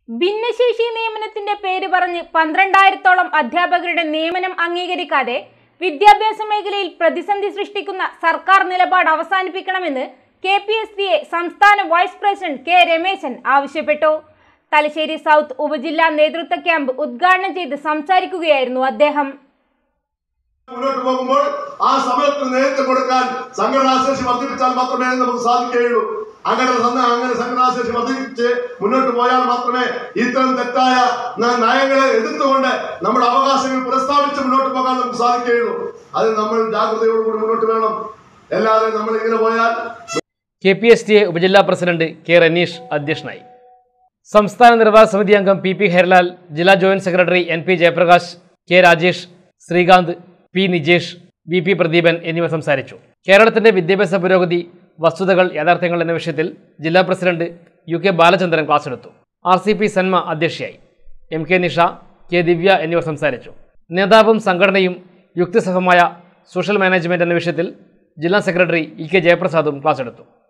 ഭിന്നശേഷി നിയമനത്തിന്റെ പേര് പറഞ്ഞ് പന്ത്രണ്ടായിരത്തോളം അധ്യാപകരുടെ നിയമനം അംഗീകരിക്കാതെ വിദ്യാഭ്യാസ മേഖലയിൽ പ്രതിസന്ധി സൃഷ്ടിക്കുന്ന സർക്കാർ നിലപാട് അവസാനിപ്പിക്കണമെന്ന് K P S C A സംസ്ഥാന വൈസ് പ്രസിഡന്റ് കെ രമേശൻ ആവശ്യപ്പെട്ടു തലശ്ശേരി സൗത്ത് ഉപജില്ലാ നേതൃത്വ ക്യാമ്പ് ഉദ്ഘാടനം ചെയ്ത് സംസാരിക്കുകയായിരുന്നു അദ്ദേഹം മുന്നോട്ട് പോകുമ്പോൾ ആ സമയത്തിന് നേതൃത്വം കൊടുക്കാൻ സംഘടനാശേഷി വർദ്ധിപ്പിച്ചാൽ മാത്രമേ നമുക്ക് സാധിക്കുകയുള്ളൂ അങ്ങനെ സന്ന- അങ്ങനെ സംഘടനാശേഷി വർദ്ധിപ്പിച്ച് മുന്നോട്ട് പോയാൽ മാത്രമേ ഇത്തരം തെറ്റായ ന- നയങ്ങളെ എതിർത്തുകൊണ്ട് നമ്മുടെ അവകാശങ്ങൾ പ്രസ്താവിച്ച് മുന്നോട്ട് പോകാൻ നമുക്ക് സാധിക്കുകയുള്ളൂ അതിന് നമ്മൾ ജാഗ്രതയോടുകൂടി മുന്നോട്ട് വേണം അല്ലാതെ നമ്മൾ ഇങ്ങനെ പോയാൽ K P S T A ഉപജില്ലാ പ്രസിഡന്റ് കെ റനീഷ് അധ്യക്ഷനായി സംസ്ഥാന നിർവാഹക സമിതി അംഗം പി പി ഹരിലാൽ ജില്ലാ joint secretary N P Jayaprakash K Rajesh Srikanth P Nijesh V P Pradeepan എന്നിവർ സംസാരിച്ചു കേരളത്തിന്റെ വിദ്യാഭ്യാസ പുരോഗതി വസ്തുതകൾ യാഥാർത്ഥ്യങ്ങൾ എന്ന വിഷയത്തിൽ ജില്ലാ president U K Balachandran class എടുത്തു ആർ സി പി സന്മ അധ്യക്ഷയായി M K Nisha K Divya എന്നിവർ സംസാരിച്ചു നേതാവും സംഘടനയും യുക്തിസഹമായ സോഷ്യൽ മാനേജ്മെന്റ് എന്ന വിഷയത്തിൽ ജില്ലാ സെക്രട്ടറി ഇ കെ ജയപ്രസാദും ക്ലാസ് എടുത്തു